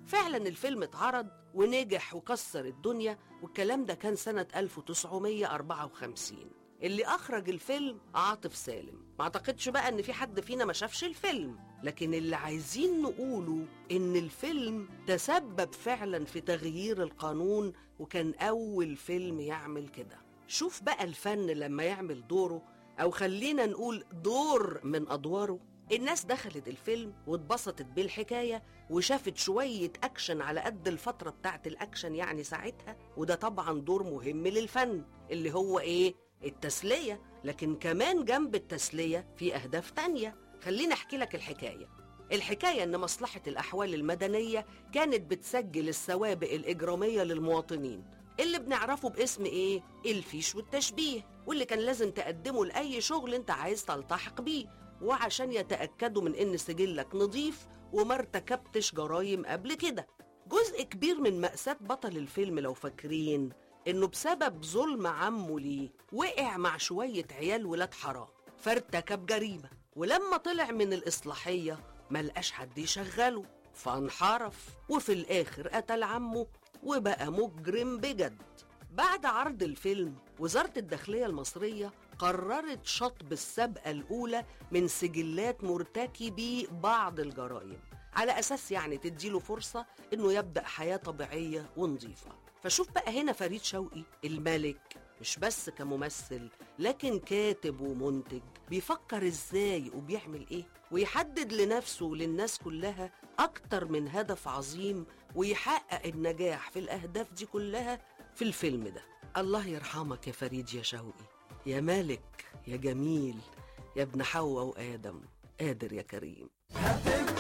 فعلا الفيلم اتعرض ونجح وكسر الدنيا والكلام ده كان سنة 1954 اللي أخرج الفيلم عاطف سالم ما أعتقدش بقى إن في حد فينا ما شافش الفيلم لكن اللي عايزين نقوله إن الفيلم تسبب فعلا في تغيير القانون وكان أول فيلم يعمل كده شوف بقى الفن لما يعمل دوره أو خلينا نقول دور من أدواره الناس دخلت الفيلم واتبسطت بالحكاية وشافت شوية أكشن على قد الفترة بتاعت الأكشن يعني ساعتها وده طبعا دور مهم للفن اللي هو إيه؟ التسلية لكن كمان جنب التسلية في أهداف تانية خليني أحكي لك الحكاية الحكاية إن مصلحة الأحوال المدنية كانت بتسجل السوابق الإجرامية للمواطنين اللي بنعرفه باسم إيه؟ الفيش والتشبيه واللي كان لازم تقدمه لأي شغل أنت عايز تلتحق بيه وعشان يتأكدوا من إن سجلك نظيف وما ارتكبتش جرايم قبل كده جزء كبير من مأساة بطل الفيلم لو فاكرين إنه بسبب ظلم عمه ليه وقع مع شوية عيال ولاد حرام فارتكب جريمة ولما طلع من الإصلاحية ملقاش حد يشغله فانحرف وفي الآخر قتل عمه وبقى مجرم بجد بعد عرض الفيلم وزارة الداخلية المصرية قررت شطب السابقة الأولى من سجلات مرتكبي بعض الجرائم على أساس يعني تديله فرصة إنه يبدأ حياة طبيعية ونظيفة فشوف بقى هنا فريد شوقي الملك مش بس كممثل لكن كاتب ومنتج بيفكر ازاي وبيعمل ايه ويحدد لنفسه وللناس كلها اكتر من هدف عظيم ويحقق النجاح في الاهداف دي كلها في الفيلم ده الله يرحمك يا فريد يا شوقي يا مالك يا جميل يا ابن حواء وآدم قادر يا كريم